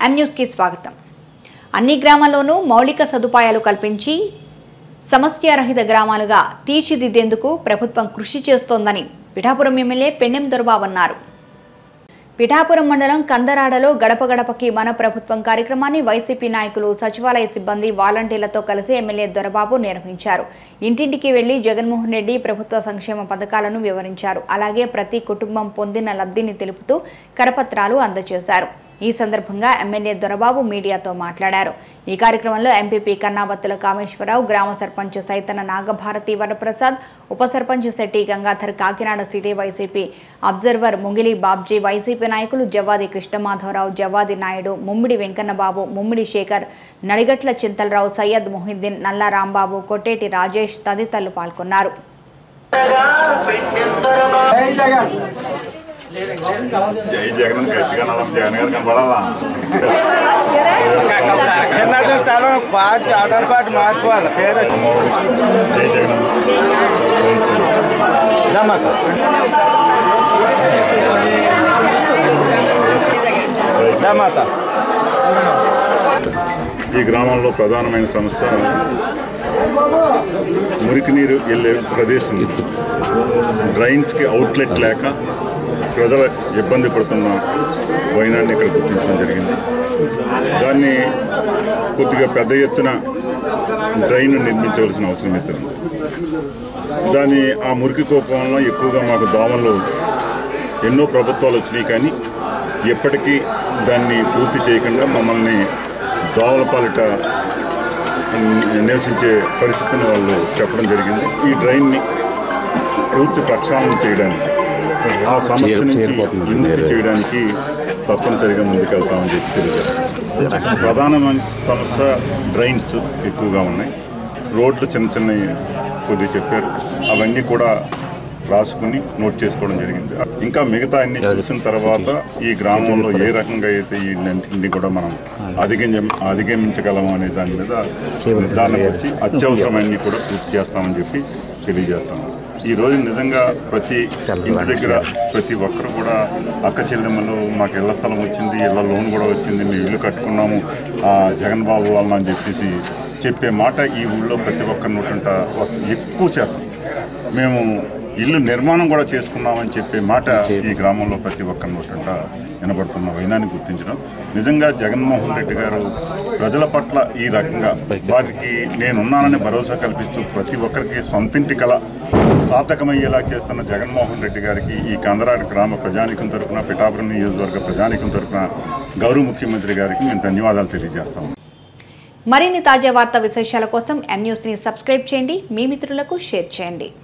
ఎం న్యూస్కి స్వాగతం అన్ని గ్రామాల్లోనూ మౌలిక సదుపాయాలు కల్పించి సమస్యారహిత గ్రామాలుగా తీర్చిదిద్దేందుకు ప్రభుత్వం కృషి చేస్తోందని పిఠాపురం ఎమ్మెల్యే పెన్నెం దొరబాబు అన్నారు పిఠాపురం మండలం కందరాడలో గడప గడపకి మన ప్రభుత్వం కార్యక్రమాన్ని వైసీపీ నాయకులు సచివాలయ సిబ్బంది వాలంటీర్లతో కలిసి ఎమ్మెల్యే దొరబాబు నిర్వహించారు ఇంటింటికి వెళ్లి జగన్మోహన్ రెడ్డి ప్రభుత్వ సంక్షేమ పథకాలను వివరించారు అలాగే ప్రతి కుటుంబం పొందిన లబ్ధిని తెలుపుతూ కరపత్రాలు అందజేశారు ఈ సందర్భంగా ఎమ్మెల్యే దొరబాబు మీడియాతో మాట్లాడారు ఈ కార్యక్రమంలో ఎంపీపీ కన్నాబత్తుల కామేశ్వరరావు గ్రామ సర్పంచ్ సైతన నాగభారతి వరప్రసాద్ ఉప sarpanch Shetty Gangadhar Kakinada city YCP observer Mungili Babji YCP నాయకులు జవాది కృష్ణమాధవరావు జవాది నాయుడు ముమ్మిడి వెంకన్నబాబు ముమ్మిడి శేఖర్ నడిగట్ల చింతలరావు సయ్యద్ మొహిద్దీన్ నల్లా రాంబాబు కొట్టేటి రాజేష్ తదితరులు పాల్గొన్నారు జై జగన్ గట్టిగా నడం జగన్ గారు కనపడాలా చిన్నది తల పార్టీ ఆధార్ కార్డు మార్చుకోవాలి పేరు జై జగన్ జమాక జమాత ఈ గ్రామంలో ప్రధానమైన సమస్య మురికి నీరు వెళ్ళే ప్రదేశం డ్రైన్స్కి అవుట్లెట్ లేక ప్రజలు ఇబ్బంది పడుతున్న వైనాన్ని ఇక్కడ గుర్తించడం జరిగింది దాన్ని కొద్దిగా పెద్ద ఎత్తున డ్రైన్ నిర్మించవలసిన అవసరం అయితే ఉంది దాని ఆ మురికి కోపంలో ఎక్కువగా మాకు దోమలు ఎన్నో ప్రభుత్వాలు వచ్చినాయి కానీ ఎప్పటికీ దాన్ని పూర్తి చేయకుండా మమ్మల్ని దోమల పాలిట నివసించే పరిస్థితిని వాళ్ళు చెప్పడం జరిగింది ఈ డ్రైన్ని పూర్తి ప్రక్షాళన చేయడానికి ఆ సమస్య నుంచి విముక్తి చేయడానికి తప్పనిసరిగా ముందుకెళ్తామని చెప్పి తెలియజేస్తాం ప్రధానమైన సమస్య డ్రైన్స్ ఎక్కువగా ఉన్నాయి రోడ్లు చిన్న చిన్నవి కొద్దిగా చెప్పారు అవన్నీ కూడా రాసుకుని నోట్ చేసుకోవడం జరిగింది ఇంకా మిగతా అన్ని చూసిన తర్వాత ఈ గ్రామంలో ఏ రకంగా అయితే ఈ అన్నింటినీ కూడా మనం అధిగమించ అధిగమించగలము అనే దాని మీద నిర్ధారణ వచ్చి అత్యవసరమన్నీ కూడా పూర్తి చేస్తామని చెప్పి తెలియజేస్తాము ఈ రోజు నిజంగా ప్రతి ఇంటి దగ్గర ప్రతి ఒక్కరు కూడా అక్క చెల్లెమ్మలు మాకు ఇళ్ల స్థలం వచ్చింది ఇళ్ల లోన్ కూడా వచ్చింది మేము ఇల్లు కట్టుకున్నాము ఆ జగన్ బాబు వలన అని చెప్పేసి చెప్పే మాట ఈ ఊళ్ళో ప్రతి ఒక్కరి నోటంట వస్తుంది ఎక్కువ శాతం మేము ఇల్లు నిర్మాణం కూడా చేసుకున్నామని చెప్పే మాట ఈ గ్రామంలో ప్రతి ఒక్కరి నోటంట వినబడుతున్న వైనాన్ని గుర్తించడం నిజంగా జగన్మోహన్ రెడ్డి గారు ప్రజల పట్ల ఈ రకంగా వారికి నేనున్నానని భరోసా కల్పిస్తూ ప్రతి ఒక్కరికి సొంతింటి కళ సార్థకమయ్యేలా చేస్తున్న జగన్మోహన్ రెడ్డి గారికి ఈ కందరాడు గ్రామ ప్రజానికం తరపున పిఠాపురం నియోజకవర్గ ప్రజానికం తరపున గౌరవ ముఖ్యమంత్రి గారికి మేము ధన్యవాదాలు తెలియజేస్తాము మరిన్ని తాజా వార్తా విశేషాల కోసం ఎం న్యూస్ని సబ్స్క్రైబ్ చేయండి మీ మిత్రులకు షేర్ చేయండి